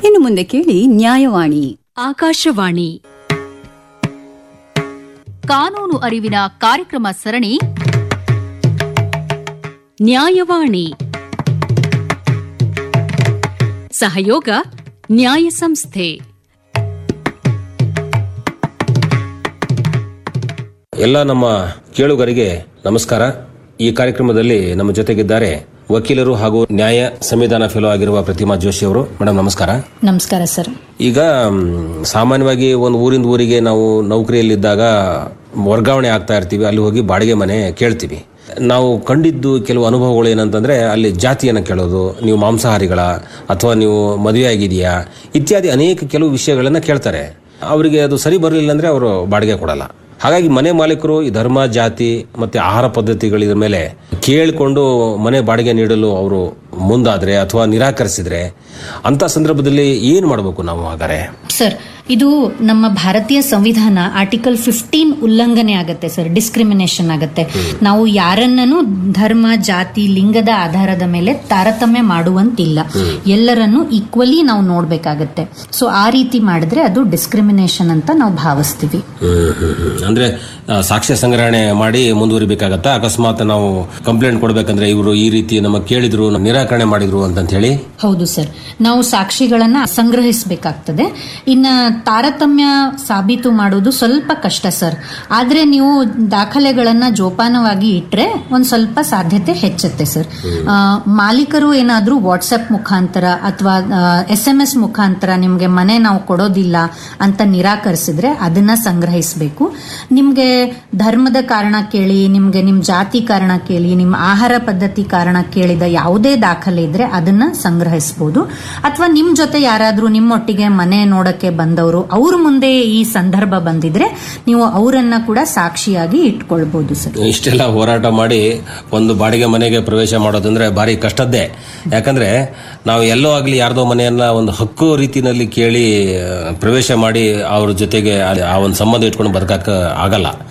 ಇನ್ನು ಮುಂದೆ ಕೇಳಿ ನ್ಯಾಯವಾಣಿ ಆಕಾಶವಾಣಿ ಕಾನೂನು ಅರಿವಿನ ಕಾರ್ಯಕ್ರಮ ಸರಣಿ ನ್ಯಾಯವಾಣಿ ಸಹಯೋಗ ನ್ಯಾಯ ಸಂಸ್ಥೆ ಎಲ್ಲ ನಮ್ಮ ಕೇಳುಗರಿಗೆ ನಮಸ್ಕಾರ ಈ ಕಾರ್ಯಕ್ರಮದಲ್ಲಿ ನಮ್ಮ ಜೊತೆಗಿದ್ದಾರೆ ವಕೀಲರು ಹಾಗೂ ನ್ಯಾಯ ಸಂವಿಧಾನ ಫೆಲೋ ಆಗಿರುವ ಪ್ರತಿಮಾ ಜೋಶಿ ಅವರು ಮೇಡಮ್ ನಮಸ್ಕಾರ ನಮಸ್ಕಾರ ಸರ್ ಈಗ ಮ್, ಸಾಮಾನ್ಯವಾಗಿ ಒಂದು ಊರಿಂದ ಊರಿಗೆ ನಾವು ನೌಕರಿಯಲ್ಲಿದ್ದಾಗ ವರ್ಗಾವಣೆ ಆಗ್ತಾ ಇರ್ತೀವಿ ಅಲ್ಲಿ ಹೋಗಿ ಬಾಡಿಗೆ ಮನೆ ಕೇಳ್ತೀವಿ ನಾವು ಕಂಡಿದ್ದು ಕೆಲವು ಅನುಭವಗಳು ಏನಂತಂದ್ರೆ ಅಲ್ಲಿ ಜಾತಿಯನ್ನು ಕೇಳೋದು ನೀವು ಮಾಂಸಾಹಾರಿಗಳ ಅಥವಾ ನೀವು ಮದುವೆ ಆಗಿದೆಯಾ ಇತ್ಯಾದಿ ಅನೇಕ ಕೆಲವು ವಿಷಯಗಳನ್ನ ಕೇಳ್ತಾರೆ ಅವರಿಗೆ ಅದು ಸರಿ ಬರಲಿಲ್ಲ ಅಂದ್ರೆ ಅವರು ಬಾಡಿಗೆ ಕೊಡಲ್ಲ ಹಾಗಾಗಿ ಮನೆ ಮಾಲೀಕರು ಈ ಧರ್ಮ ಜಾತಿ ಮತ್ತೆ ಆಹಾರ ಪದ್ಧತಿಗಳ ಮೇಲೆ ಕೇಳಿಕೊಂಡು ಮನೆ ಬಾಡಿಗೆ ನೀಡಲು ಅವರು ಮುಂದಾದ್ರೆ ಅಥವಾ ನಿರಾಕರಿಸಿದ್ರೆ ಅಂತ ಸಂದರ್ಭದಲ್ಲಿ ಏನು ಮಾಡಬೇಕು ನಾವು ಹಾಗಾದ್ರೆ ಸರ್ ಇದು ನಮ್ಮ ಭಾರತೀಯ ಸಂವಿಧಾನ ಆರ್ಟಿಕಲ್ ಫಿಫ್ಟೀನ್ ಉಲ್ಲಂಘನೆ ಆಗತ್ತೆ ಸರ್ ಡಿಸ್ಕ್ರಿಮಿನೇಷನ್ ಆಗತ್ತೆ ನಾವು ಯಾರನ್ನೂ ಧರ್ಮ ಜಾತಿ ಲಿಂಗದ ಆಧಾರದ ಮೇಲೆ ತಾರತಮ್ಯ ಮಾಡುವಂತಿಲ್ಲ ಎಲ್ಲರನ್ನು ಈಕ್ವಲಿ ನಾವು ನೋಡ್ಬೇಕಾಗತ್ತೆ ಸೊ ಆ ರೀತಿ ಮಾಡಿದ್ರೆ ಅದು ಡಿಸ್ಕ್ರಿಮಿನೇಷನ್ ಅಂತ ನಾವು ಭಾವಿಸ್ತೀವಿ ಅಂದ್ರೆ ಆ, ಸಾಕ್ಷ್ಯ ಸಂಗ್ರಹಣೆ ಮಾಡಿ ಮುಂದುವರಿಬೇಕಾಗತ್ತಾ ಅಕಸ್ಮಾತ್ ನಾವು ಕಂಪ್ಲೇಂಟ್ ಕೊಡ್ಬೇಕಂದ್ರೆ ಇವರು ಈ ರೀತಿ ನಮ್ಮ ಕೇಳಿದ್ರು ನಿರಾಕರಣೆ ಮಾಡಿದ್ರು ಅಂತ ಹೇಳಿ ಹೌದು ಸರ್ ನಾವು ಸಾಕ್ಷಿಗಳನ್ನ ಸಂಗ್ರಹಿಸಬೇಕಾಗ್ತದೆ ಇನ್ನ ತಾರತಮ್ಯ ಸಾಬೀತು ಮಾಡೋದು ಸ್ವಲ್ಪ ಕಷ್ಟ ಸರ್ ಆದ್ರೆ ನೀವು ದಾಖಲೆಗಳನ್ನ ಜೋಪಾನವಾಗಿ ಇಟ್ರೆ ಒಂದ್ ಸ್ವಲ್ಪ ಸಾಧ್ಯತೆ ಹೆಚ್ಚುತ್ತೆ ಸರ್ ಆ, ಮಾಲೀಕರು ಏನಾದ್ರೂ ವಾಟ್ಸಪ್ ಮುಖಾಂತರ ಅಥವಾ ಎಸ್ ಎಂ ಎಸ್ ಮುಖಾಂತರ ನಿಮ್ಗೆ ಮನೆ ನಾವು ಕೊಡೋದಿಲ್ಲ ಅಂತ ನಿರಾಕರಿಸಿದ್ರೆ ಅದನ್ನ ಸಂಗ್ರಹಿಸಬೇಕು ನಿಮ್ಗೆ ಧರ್ಮದ ಕಾರಣ ಕೇಳಿ ನಿಮ್ಗೆ ನಿಮ್ ಜಾತಿ ಕಾರಣ ಕೇಳಿ ನಿಮ್ಮ ಆಹಾರ ಪದ್ಧತಿ ಕಾರಣ ಕೇಳಿದ ಯಾವುದೇ ದಾಖಲೆ ಇದ್ರೆ ಅದನ್ನ ಸಂಗ್ರಹಿಸಬಹುದು ಅಥವಾ ನಿಮ್ ಜೊತೆ ಯಾರಾದ್ರೂ ನಿಮ್ಮೊಟ್ಟಿಗೆ ಮನೆ ನೋಡಕ್ಕೆ ಬಂದವರು ಅವ್ರ ಮುಂದೆ ಈ ಸಂದರ್ಭ ಬಂದಿದ್ರೆ ನೀವು ಅವರನ್ನ ಕೂಡ ಸಾಕ್ಷಿಯಾಗಿ ಇಟ್ಕೊಳ್ಬಹುದು ಸರ್ ಇಷ್ಟೆಲ್ಲ ಹೋರಾಟ ಮಾಡಿ ಒಂದು ಬಾಡಿಗೆ ಮನೆಗೆ ಪ್ರವೇಶ ಮಾಡೋದಂದ್ರೆ ಭಾರಿ ಕಷ್ಟದ್ದೇ ಯಾಕಂದ್ರೆ ನಾವು ಎಲ್ಲೋ ಆಗ್ಲಿ ಯಾರ್ದೋ ಮನೆಯನ್ನ ಒಂದು ಹಕ್ಕು ರೀತಿನಲ್ಲಿ ಕೇಳಿ ಆ, ಪ್ರವೇಶ ಮಾಡಿ ಅವ್ರ ಜೊತೆಗೆ ಆ- ಆ ಒಂದು ಸಂಬಂಧ ಇಟ್ಕೊಂಡು ಬದುಕಕ್ಕೆ ಆಗಲ್ಲ